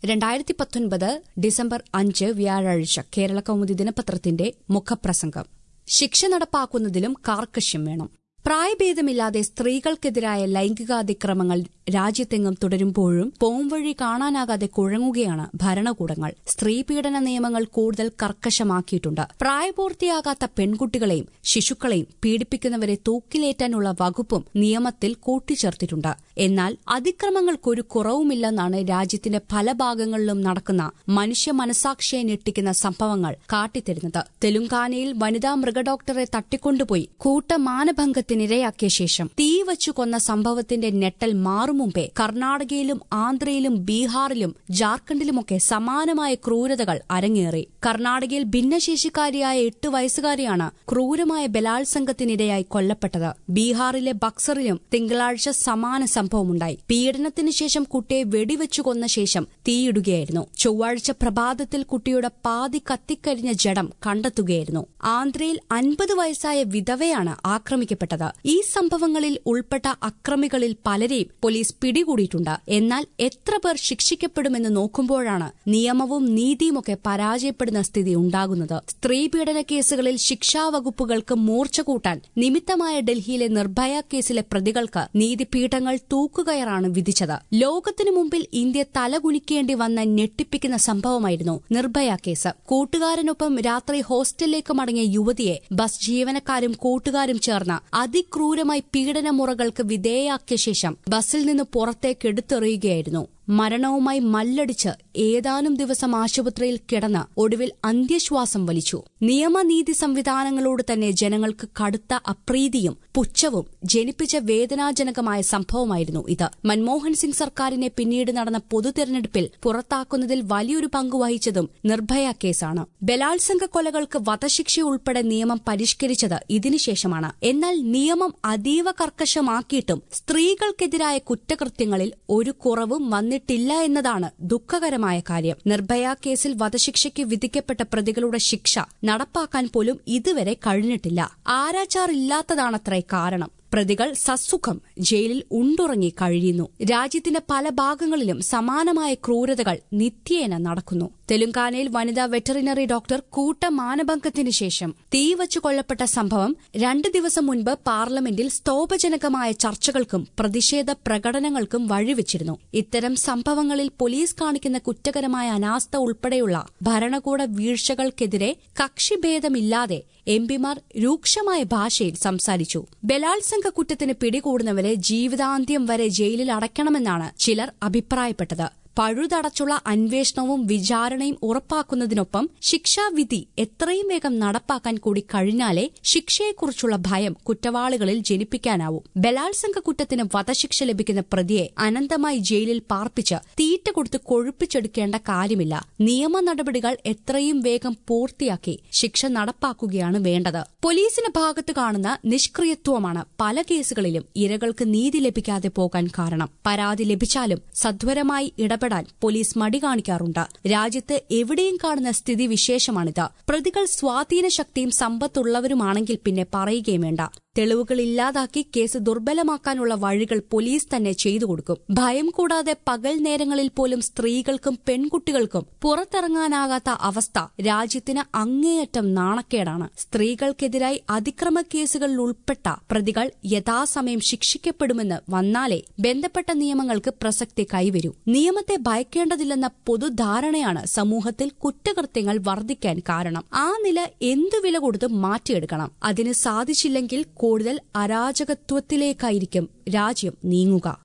രണ്ടായിരത്തി പത്തൊൻപത് ഡിസംബർ അഞ്ച് വ്യാഴാഴ്ച കേരള കൗമുദി ദിനപത്രത്തിന്റെ മുഖപ്രസംഗം ശിക്ഷ നടപ്പാക്കുന്നതിലും കാർക്കശ്യം വേണം പ്രായഭേദമില്ലാതെ സ്ത്രീകൾക്കെതിരായ ലൈംഗികാതിക്രമങ്ങൾ രാജ്യത്തെങ്ങും തുടരുമ്പോഴും പോംവഴി കാണാനാകാതെ കുഴങ്ങുകയാണ് ഭരണകൂടങ്ങൾ സ്ത്രീപീഡന നിയമങ്ങൾ കൂടുതൽ കർക്കശമാക്കിയിട്ടുണ്ട് പ്രായപൂർത്തിയാകാത്ത പെൺകുട്ടികളെയും ശിശുക്കളെയും പീഡിപ്പിക്കുന്നവരെ തൂക്കിലേറ്റാനുള്ള വകുപ്പും നിയമത്തിൽ കൂട്ടിച്ചേർത്തിട്ടുണ്ട് എന്നാൽ അതിക്രമങ്ങൾക്കൊരു കുറവുമില്ലെന്നാണ് രാജ്യത്തിന്റെ പല ഭാഗങ്ങളിലും നടക്കുന്ന മനുഷ്യ മനസാക്ഷിയെ ഞെട്ടിക്കുന്ന സംഭവങ്ങൾ കാട്ടിത്തരുന്നത് തെലുങ്കാനയിൽ വനിതാ മൃഗഡോക്ടറെ തട്ടിക്കൊണ്ടുപോയി കൂട്ടമാനഭംഗത്തിനിരയാക്കിയ ശേഷം തീ വച്ചു കൊന്ന സംഭവത്തിന്റെ ഞെട്ടൽ മാറും മുമ്പേ കർണാടകയിലും ആന്ധ്രയിലും ബീഹാറിലും ജാർഖണ്ഡിലുമൊക്കെ സമാനമായ ക്രൂരതകൾ അരങ്ങേറി കർണാടകയിൽ ഭിന്നശേഷിക്കാരിയായ എട്ട് വയസ്സുകാരിയാണ് ക്രൂരമായ ബലാത്സംഗത്തിനിരയായി കൊല്ലപ്പെട്ടത് ബീഹാറിലെ ബക്സറിലും തിങ്കളാഴ്ച സമാന സംഭവമുണ്ടായി പീഡനത്തിന് ശേഷം കുട്ടിയെ വെടിവെച്ചു കൊന്ന ശേഷം തീയിടുകയായിരുന്നു ചൊവ്വാഴ്ച പ്രഭാതത്തിൽ കുട്ടിയുടെ പാതി കത്തിക്കരിഞ്ഞ ജഡം കണ്ടെത്തുകയായിരുന്നു ആന്ധ്രയിൽ അൻപത് വയസ്സായ വിധവയാണ് ആക്രമിക്കപ്പെട്ടത് ഈ സംഭവങ്ങളിൽ ഉൾപ്പെട്ട അക്രമികളിൽ പലരെയും പോലീസ് പിടികൂടിയിട്ടുണ്ട് എന്നാൽ എത്ര പേർ ശിക്ഷിക്കപ്പെടുമെന്ന് നോക്കുമ്പോഴാണ് നിയമവും നീതിയുമൊക്കെ പരാജയപ്പെടുന്ന സ്ഥിതി ഉണ്ടാകുന്നത് സ്ത്രീപീഡന കേസുകളിൽ ശിക്ഷാവകുപ്പുകൾക്ക് മൂർച്ച കൂട്ടാൻ നിമിത്തമായ ഡൽഹിയിലെ നിർഭയ കേസിലെ പ്രതികൾക്ക് നീതിപീഠങ്ങൾ തൂക്കുകയറാണ് വിധിച്ചത് ലോകത്തിനു മുമ്പിൽ ഇന്ത്യ തലകുനിക്കേണ്ടി വന്ന ഞെട്ടിപ്പിക്കുന്ന സംഭവമായിരുന്നു നിർഭയ കേസ് കൂട്ടുകാരനൊപ്പം രാത്രി ഹോസ്റ്റലിലേക്ക് മടങ്ങിയ യുവതിയെ ബസ് ജീവനക്കാരും കൂട്ടുകാരും ചേർന്ന് അതിക്രൂരമായി പീഡനമുറകൾക്ക് വിധേയാക്കിയ ശേഷം ബസ്സിൽ നിന്ന് പുറത്തേക്ക് എടുത്തെറിയുകയായിരുന്നു മരണവുമായി മല്ലടിച്ച് ഏതാനും ദിവസം ആശുപത്രിയിൽ കിടന്ന് ഒടുവിൽ അന്ത്യശ്വാസം വലിച്ചു നിയമനീതി സംവിധാനങ്ങളോട് തന്നെ ജനങ്ങൾക്ക് കടുത്ത അപ്രീതിയും പുച്ഛവും ജനിപ്പിച്ച വേദനാജനകമായ സംഭവമായിരുന്നു ഇത് മൻമോഹൻ സിംഗ് സർക്കാരിനെ പിന്നീട് നടന്ന പൊതു തെരഞ്ഞെടുപ്പിൽ പുറത്താക്കുന്നതിൽ വലിയൊരു പങ്ക് വഹിച്ചതും നിർഭയ കേസാണ് ബലാത്സംഗ കൊലകൾക്ക് വധശിക്ഷ ഉൾപ്പെടെ നിയമം പരിഷ്കരിച്ചത് ഇതിനുശേഷമാണ് എന്നാൽ നിയമം അതീവ കർക്കശമാക്കിയിട്ടും സ്ത്രീകൾക്കെതിരായ കുറ്റകൃത്യങ്ങളിൽ ഒരു കുറവും വന്നിട്ടില്ല എന്നതാണ് ദുഃഖകരമായ കാര്യം നിർഭയ കേസിൽ വധശിക്ഷയ്ക്ക് വിധിക്കപ്പെട്ട പ്രതികളുടെ ശിക്ഷ നടപ്പാക്കാൻ പോലും ഇതുവരെ കഴിഞ്ഞിട്ടില്ല ആരാച്ചാറില്ലാത്തതാണത്രേ കാരണം പ്രതികൾ സസുഖം ജയിലിൽ ഉണ്ടുറങ്ങി കഴിയുന്നു രാജ്യത്തിന്റെ പല ഭാഗങ്ങളിലും സമാനമായ ക്രൂരതകൾ നിത്യേന നടക്കുന്നു തെലുങ്കാനയിൽ വനിതാ വെറ്ററിനറി ഡോക്ടർ കൂട്ടമാനഭംഗത്തിന് ശേഷം തീവച്ചു കൊല്ലപ്പെട്ട സംഭവം രണ്ടു ദിവസം മുൻപ് പാർലമെന്റിൽ സ്തോഭജനകമായ ചർച്ചകൾക്കും പ്രതിഷേധ പ്രകടനങ്ങൾക്കും വഴിവെച്ചിരുന്നു ഇത്തരം സംഭവങ്ങളിൽ പോലീസ് കാണിക്കുന്ന കുറ്റകരമായ അനാസ്ഥ ഉൾപ്പെടെയുള്ള ഭരണകൂട വീഴ്ചകൾക്കെതിരെ കക്ഷിഭേദമില്ലാതെ എംപിമാർ രൂക്ഷമായ ഭാഷയിൽ സംസാരിച്ചു ബലാത്സംഗ കുറ്റത്തിന് പിടികൂടുന്നവരെ ജീവിതാന്ത്യം വരെ ജയിലിൽ അടയ്ക്കണമെന്നാണ് ചിലർ അഭിപ്രായപ്പെട്ടത് പഴുതടച്ചുള്ള അന്വേഷണവും വിചാരണയും ഉറപ്പാക്കുന്നതിനൊപ്പം ശിക്ഷാവിധി എത്രയും വേഗം നടപ്പാക്കാൻ കൂടി കഴിഞ്ഞാലേ ശിക്ഷയെക്കുറിച്ചുള്ള ഭയം കുറ്റവാളികളിൽ ജനിപ്പിക്കാനാവൂ ബലാത്സംഗ കുറ്റത്തിന് വധശിക്ഷ ലഭിക്കുന്ന പ്രതിയെ അനന്തമായി ജയിലിൽ പാർപ്പിച്ച് തീറ്റ കൊടുത്ത് കൊഴുപ്പിച്ചെടുക്കേണ്ട കാര്യമില്ല നിയമ നടപടികൾ എത്രയും വേഗം പൂർത്തിയാക്കി ശിക്ഷ നടപ്പാക്കുകയാണ് വേണ്ടത് പോലീസിന്റെ ഭാഗത്ത് കാണുന്ന നിഷ്ക്രിയത്വമാണ് പല കേസുകളിലും ഇരകൾക്ക് നീതി ലഭിക്കാതെ പോകാൻ കാരണം പരാതി ലഭിച്ചാലും സത്വരമായി ഇടപെടാൻ പോലീസ് മടി കാണിക്കാറുണ്ട് രാജ്യത്ത് എവിടെയും കാണുന്ന സ്ഥിതി വിശേഷമാണിത് പ്രതികൾ സ്വാധീന ശക്തിയും സമ്പത്തുള്ളവരുമാണെങ്കിൽ പിന്നെ പറയുകയും വേണ്ട തെളിവുകൾ ഇല്ലാതാക്കി കേസ് ദുർബലമാക്കാനുള്ള വഴികൾ പോലീസ് തന്നെ ചെയ്തു കൊടുക്കും ഭയം കൂടാതെ പകൽ നേരങ്ങളിൽ പോലും സ്ത്രീകൾക്കും പെൺകുട്ടികൾക്കും പുറത്തിറങ്ങാനാകാത്ത അവസ്ഥ രാജ്യത്തിന് അങ്ങേയറ്റം നാണക്കേടാണ് സ്ത്രീകൾക്കെതിരായി അതിക്രമ കേസുകളിൽ ഉൾപ്പെട്ട പ്രതികൾ യഥാസമയം ശിക്ഷിക്കപ്പെടുമെന്ന് വന്നാലേ ബന്ധപ്പെട്ട നിയമങ്ങൾക്ക് പ്രസക്തി കൈവരൂ നിയമത്തെ ഭയക്കേണ്ടതില്ലെന്ന പൊതുധാരണയാണ് സമൂഹത്തിൽ കുറ്റകൃത്യങ്ങൾ വർദ്ധിക്കാൻ കാരണം ആ നില എന്തു വില കൊടുത്ത് മാറ്റിയെടുക്കണം അതിന് സാധിച്ചില്ലെങ്കിൽ കൂടുതൽ അരാജകത്വത്തിലേക്കായിരിക്കും രാജ്യം നീങ്ങുക